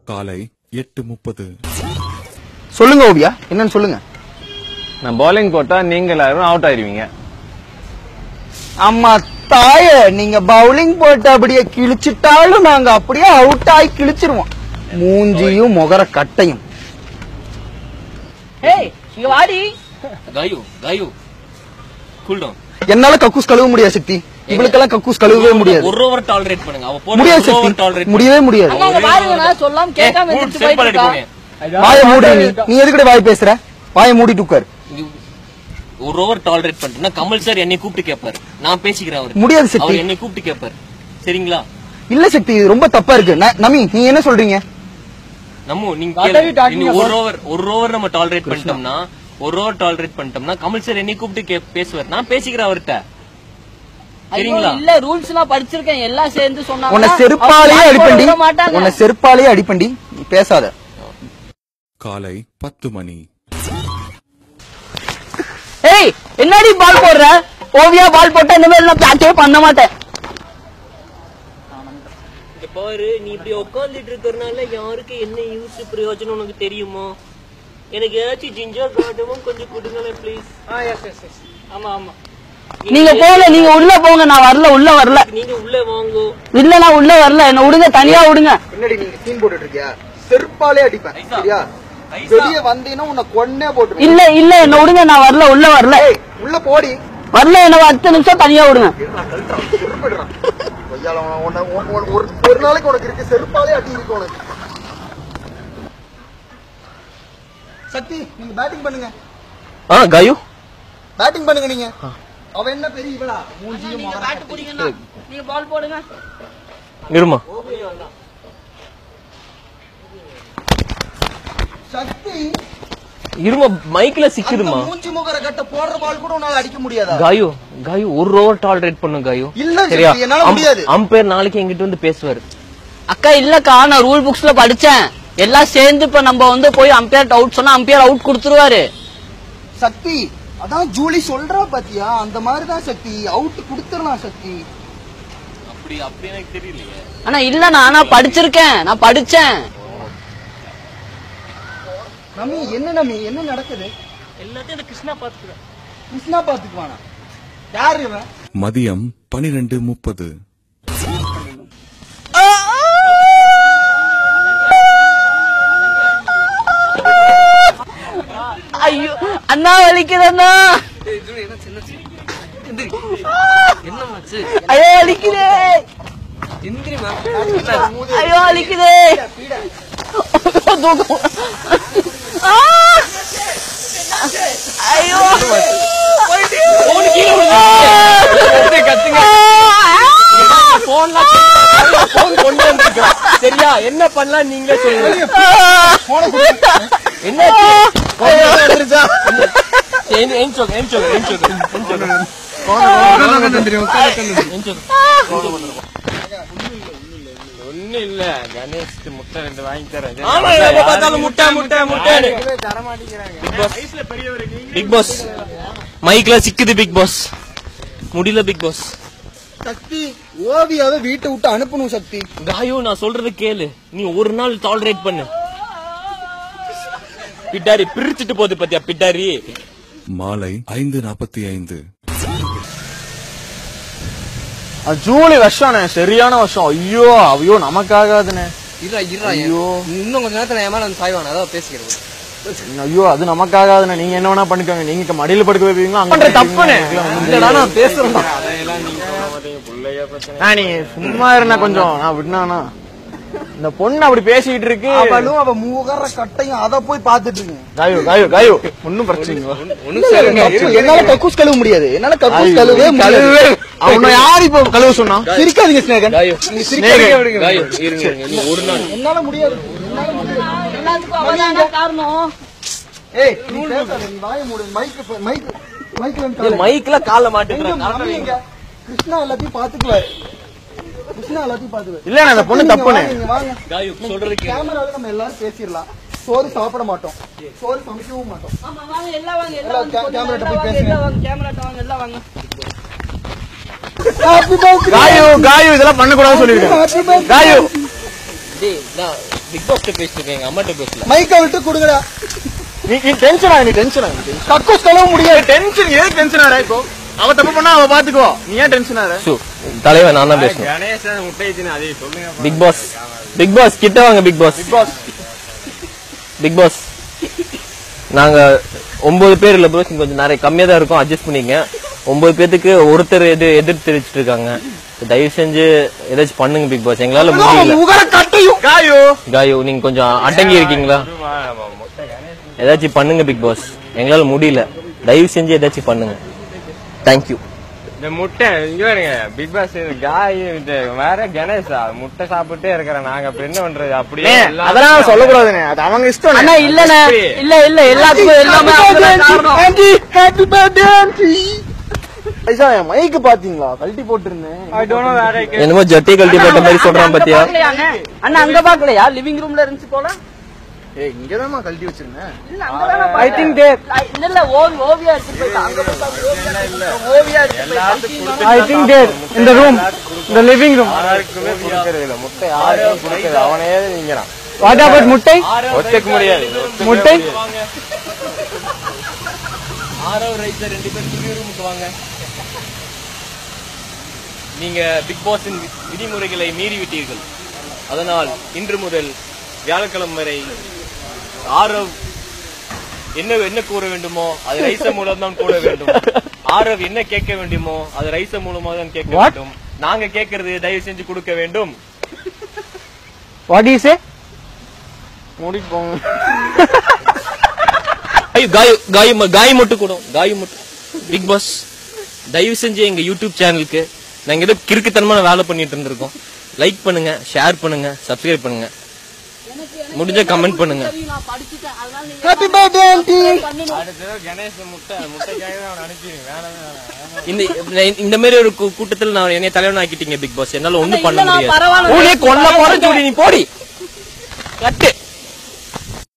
காலை எட்டு முப்பது சொல்லுங்க ஓவியா என்னன்னு சொல்லுங்க நான் bowling போட்டா நீங்க எல்லாரும் அவுட் ஆயிருவீங்க அம்மா தாய நீங்க பவுலிங் போட்டு அப்படியே கிழிச்சிட்டாலும் நாங்க அப்படியே அவுட் ஆகி கிழிச்சிருவோம் மூஞ்சியும் முகர கட்டையும் ஏய் இங்க வாடி காயு காயு கூல் டவுன் என்னால கக்கூஸ் கழுவ முடியாது சக்தி இவளுக்கெல்லாம் கக்கூஸ் கழுவவே முடியாது ஒரு ஓவர் டாலரேட் பண்ணுங்க அவ போற முடியாது ஒரு ஓவர் சக்தி டாலரேட் முடியவே முடியாது அண்ணா இங்க பாருங்க நான் சொல்லாம கேட்காம எந்திரிச்சு போயிட்டு இருக்கா வாய மூடு நீ நீ எதுக்கடி வாய் பேசுற வாய மூடிட்டு உட்காரு ஒரு ஓவர் டாலரேட் பண்ணிட்டேன்னா கமல் சார் என்னை கூப்பிட்டு கேட்பாரு நான் பேசிக்கிறேன் அவரு முடியாது சக்தி. அவர் என்னை கூப்பிட்டு கேட்பாரு சரிங்களா இல்ல சக்தி இது ரொம்ப தப்பா இருக்கு ந- நமி நீ என்ன சொல்றீங்க நம்ம நீங்க What are you கேளு. talking நீங்க ஒரு about? ஓவர் ஒரு ஓவர் நம்ம டாலரேட் பண்ணிட்டோம்னா ஒரு ஓவர் டாலரேட் பண்ணிட்டோம்னா கமல் சார் என்னை கூப்பிட்டு கே- பேசுவார் நான் பேசிக்கிறேன் அவர்கிட்ட ஐயோ சரிங்களா இல்ல ரூல்ஸ் நான் படிச்சிருக்கேன் எல்லாம் சேர்ந்து சொன்னாங்க உன்னை செருப்பாலேயே அடிப்பண்டி மாட்டாங்க உன்னை செருப்பாலேயே அடிப்பண்டி நீ பேசாத காலை பத்து மணி ஏய் என்னடி பால் போடுற ஓவியா பால் போட்டா இந்த மாதிரி நான் பேட்சே பண்ண மாட்டேன் இங்க பாரு நீ இப்படி உட்கார்ந்துட்டு இருக்கறனால யாருக்கு என்ன யூஸ் பிரயோஜனம் உனக்கு தெரியுமா எனக்கு ஏதாச்சும் ஜிஞ்சர் கார்டமும் கொஞ்சம் கொடுங்களேன் ப்ளீஸ் ஆமா ஆமா நீங்க போங்க நீங்க உள்ள போங்க நான் வரல உள்ள வரல நீங்க உள்ள வாங்கோ இல்ல நான் உள்ள வரல என்ன விடுங்க தனியா விடுங்க என்னடி நீங்க சீன் போட்டுட்டு இருக்கியா செருப்பாலே அடிப்பேன் சரியா வெளிய வந்தீங்கன்னா உன்னை கொன்னே போட்டு இல்ல இல்ல என்ன விடுங்க நான் வரல உள்ள வரல உள்ள போடி வரல என்ன பத்து நிமிஷம் தனியா விடுங்க கொய்யால உன- உன்னை- உன்- உன்- ஒரு ஒரு நாளைக்கு உனக்கு இருக்கு செருப்பாலே அடி இருக்கு உனக்கு சக்தி நீங்க பேட்டிங் பண்ணுங்க ஆ காயு பேட்டிங் பண்ணுங்க நீங்க அவ என்ன பெரிய இவளா மூஞ்சியும் நீங்க முகர பேட் பிடிங்கன்னா நீங்க பால் போடுங்க இருமா சக்தி இருமா மைக்ல அந்த சிக்குதுமா மூஞ்சி முகர கட்ட போடுற பால் கூட உன்னால அடிக்க முடியாதா காயு காயு ஒரு ஓவர் டாலரேட் பண்ணு காயு இல்ல சரியா சக்தி, என்னால முடியாது அம்பேர் நாளைக்கு எங்கிட்ட வந்து பேசுவாரு அக்கா இல்லக்கா நான் ரூல் புக்ஸ்ல படிச்சேன் எல்லாம் சேர்ந்து இப்ப நம்ம வந்து போய் அம்பையர் அவுட் சொன்னா அம்பையர் அவுட் கொடுத்துருவாரு சக்தி அதான் ஜூலி சொல்றா பாத்தியா அந்த மாதிரி தான் சக்தி அவுட் கொடுத்துடலாம் சக்தி அப்படி அப்படி எனக்கு தெரியலையே ஆனா இல்ல நான் நான் படிச்சிருக்கேன் நான் படிச்சேன் நமி என்ன நமி என்ன நடக்குது எல்லாத்தையும் இந்த கிருஷ்ணா பாத்துக்கிறேன் கிருஷ்ணா பாத்துக்குவானா யாரு இவன் மதியம் பனிரெண்டு முப்பது ஐயோ அண்ணா வலிக்குதண்ணா ஐயோ வலிக்குதே ஐயோ வலிக்குதே தூக்கம். ஆ! ஐயோ சரியா என்ன பண்ணலாம் நீங்களே சொல்லுங்க என்ன ஒண்ணு இல்ல கணேஷ் முட்டை ரெண்டு வாங்கி தரேன் ஆமா எப்ப பார்த்தாலும் முட்டை முட்டை முட்டை பிக் பாஸ் மைக்ல சிக்குது பிக் பாஸ் முடியல பிக் பாஸ் சக்தி ஓவியாவை வீட்டை விட்டு அனுப்பணும் சக்தி காயோ நான் சொல்றது கேளு நீ ஒரு நாள் டாலரேட் பண்ணு பிட்டாரி பிரிச்சுட்டு போகுது பாத்தியா பிட்டாரி மாலை ஐந்து நாற்பத்தி ஐந்து அது ஜூலி வருஷம் சரியான வருஷம் ஐயோ ஐயோ நமக்காகாதுண்ணே இருடா இருடா இன்னும் கொஞ்ச நேரத்துல என் மேல வந்து சாய்வான் அதான் பேசிக்கிறது ஐயோ அது நமக்காகாதுண்ணே நீங்க என்ன வேணா பண்ணிக்கோங்க நீங்க இங்க மடியில படுக்க வைப்பீங்களா அங்க பண்ற தப்புனே தப்புண்ணே. இல்லடா நான் பேசுறேன் நான் நீ சும்மா இருந்தா கொஞ்சம் நான் விடனானா இந்த பொண்ணு அப்படி பேசிட்டு இருக்கு அவளும் அவ முகர கட்டையும் அத போய் பாத்துட்டு இருக்கு காயோ காயோ காயோ ஒன்னும் பிரச்சனை இல்ல. இல்ல, இல்ல, தப்பு. என்னால கக்கூஸ் கழுவ முடியாது என்னால கக்கூஸ் கழுவவே கழுவே முடியாது அவனை யார் இப்ப கழுவ சொன்னா சிரிக்காதீங்க ஸ்னேகன் நீங்க சிரிக்காதீங்க விடுங்க. காயோ இருங்க இருங்க நீ ஒரு நாள் என்னால முடியாது எல்லாத்துக்கும் அவதான காரணம் ஏய் நீ பேசாத நீ வாய மூடு மைக் மைக் மைக்ல மைக்ல கால மாட்டேன் கிருஷ்ணா எல்லாத்தையும் பாத்துக்குவாரு கிருஷ்ணா எல்லாத்தையும் பாத்துக்குவாரு இல்ல அந்த பொண்ணு தப்புனே நீங்க வாங்க காயோ சொல்றது கேளு கேமரால நம்ம எல்லாரும் பேசிடலாம் சோறு சாப்பிட மாட்டோம் சோறு சமைக்கவும் மாட்டோம் ஆமா வாங்க எல்லாம் வாங்க எல்லாம் எல்லாம் வந்து கே- கொஞ்சம் கேமராட்ட எல்லாம் போய் வாங்க, பேசுங்க. எல்லாம் வாங்க கேமராட்ட வாங்க எல்லாம் வாங்க Happy birthday. காயோ காயோ இதெல்லாம் பண்ண கூடாது சொல்லிருக்கேன் Happy birthday. காயோ டேய் நான் பிக் பாஸ் பேசிட்டு இருக்கேன் எங்க அம்மாட்ட பேசல மைக்க விட்டு கொடுங்கடா நீ நீ டென்ஷன் ஆகு நீ டென்ஷன் ஆகு கக்கூஸ் கழுவ முடியாது டென்ஷன் ஏன் டென்ஷன் ஆற இப்போ அவ தப்பு பண்ணா அவ பாத்துக்கோ நீ ஏன் டென்ஷன் ஆற சு, தலைவன் நான் தான் பேசணும் கணேசன் முட்டை அதே சொல்லுங்க பிக் பாஸ் பிக் பாஸ் கிட்ட வாங்க Bigg Boss Bigg Boss Bigg Boss நாங்க ஒன்பது பேர் இல்ல ப்ரோஸ் கொஞ்சம் நிறைய கம்மியா தான் இருக்கும் அட்ஜஸ்ட் பண்ணிங்க ஒன்பது பேத்துக்கு ஒருத்தர் எது எதிர்த்து தெரிவிச்சிட்டு இருக்காங்க தயவு செஞ்சு ஏதாச்சும் பண்ணுங்க பிக் பாஸ் எங்களால முடியல முகர கட்டையும் காயோ காயு நீங்க கொஞ்சம் அடங்கி இருக்கீங்களா ஏதாச்சும் பண்ணுங்க பிக் பாஸ் எங்களால முடியல தயவு செஞ்சு ஏதாச்சும் பண்ணுங்க தேங்க்யூ இந்த முட்டை இங்க பாருங்க பிக் பாஸ் காய் இந்த வேற கணேஷா முட்டை சாப்பிட்டே இருக்கிறேன் நாங்க இப்ப என்ன பண்றது அப்படியே எல்லாம் அதெல்லாம் சொல்லக்கூடாதுண்ணே அது அவங்க இஷ்டம் அண்ணா இல்லண்ணே இல்ல இல்ல எல்லாத்துக்கும் எல்லாமே அவங்கதான் காரணம். ஆண்டி ஹாப்பி பர்த்டே ஆண்டி ஐசா என் மைக்கு பாத்தீங்களா கழட்டி போட்டிருந்தேன் I don't know where I can- என்னமோ ஜட்டி கழட்டி போட்ட மாதிரி சொல்றான் அங்க பாத்தியா பாக்கலையா அண்ணே? அண்ணா அங்க பாக்கலையா லிவிங் ரூம்ல இருந்துச்சு போல ஏய் இங்கதாம்மா கழட்டி வச்சிருந்தேன் இல்ல அங்கதானே பார்த்தேன். இல்ல இல்ல ஓவி ஓவியா எடுத்து போயிட்டான் அங்க போய் பாரு, ஓவியா ஓவியா எடுத்து போயிட்டான் ஐ திங்க் தேர் இந்த ரூம் இந்த லிவிங் ரூம் யாருக்குமே கொடுக்கறது இல்ல முட்டை யாருக்கும் கொடுக்கறது அவனே நீங்கிறான் வாட் அபவுட் முட்டை ஒத்துக்க முடியாது ஒத்துக்க முட்டை ஆரோ ரைசர் ரெண்டு பேரும் புதிய ரூமுக்கு வாங்க நீங்க பிக் பாஸின் வி- விதிமுறைகளை மீறி விட்டீர்கள் அதனால் இன்று முதல் வியாழக்கிழமை வரை ஆரவ் என்ன என்ன கூற வேண்டுமோ அது ரைச மூலம் தான் கூற வேண்டும் ஆரவ் என்ன கேட்க வேண்டுமோ அது ரைச மூலமா தான் கேட்க வேண்டும் நாங்க கேட்கறது தயவு செஞ்சு கொடுக்க வேண்டும் வாட் யூ சே மூடிட்டு போங்க ஐயோ காய் காய் ம- காய் மட்டும் கூட காய் மட்டும் பிக் பாஸ் தயவு செஞ்சு எங்க யூடியூப் சேனலுக்கு நாங்க ஏதோ கிறுக்குத்தனமான வேலை பண்ணிட்டு இருந்திருக்கோம் லைக் பண்ணுங்க ஷேர் பண்ணுங்க சப்ஸ்கிரைப் பண்ணுங்க முடிஞ்ச கமெண்ட் பண்ணுங்க நான் படிச்சுட்டேன் அதனால நீங்க ஹாப்பி பர்த்டே ஆண்டி அடுத்த தடவை கணேஷ் முட்டை முட்டைக்காக தான் அவனை அனுப்பிடுங்க வேணாம் இந்த இந்த மாதிரி ஒரு கூ- கூட்டத்தில் நான் என்னைய தலைவன் ஆக்கிட்டீங்க பிக் பாஸ் என்னால ஒண்ணும் பண்ண இல்ல, நான் முடியாது பரவாயில்ல. ஊனே கொல்ல போற ஜோடி நீ போடி கட்டு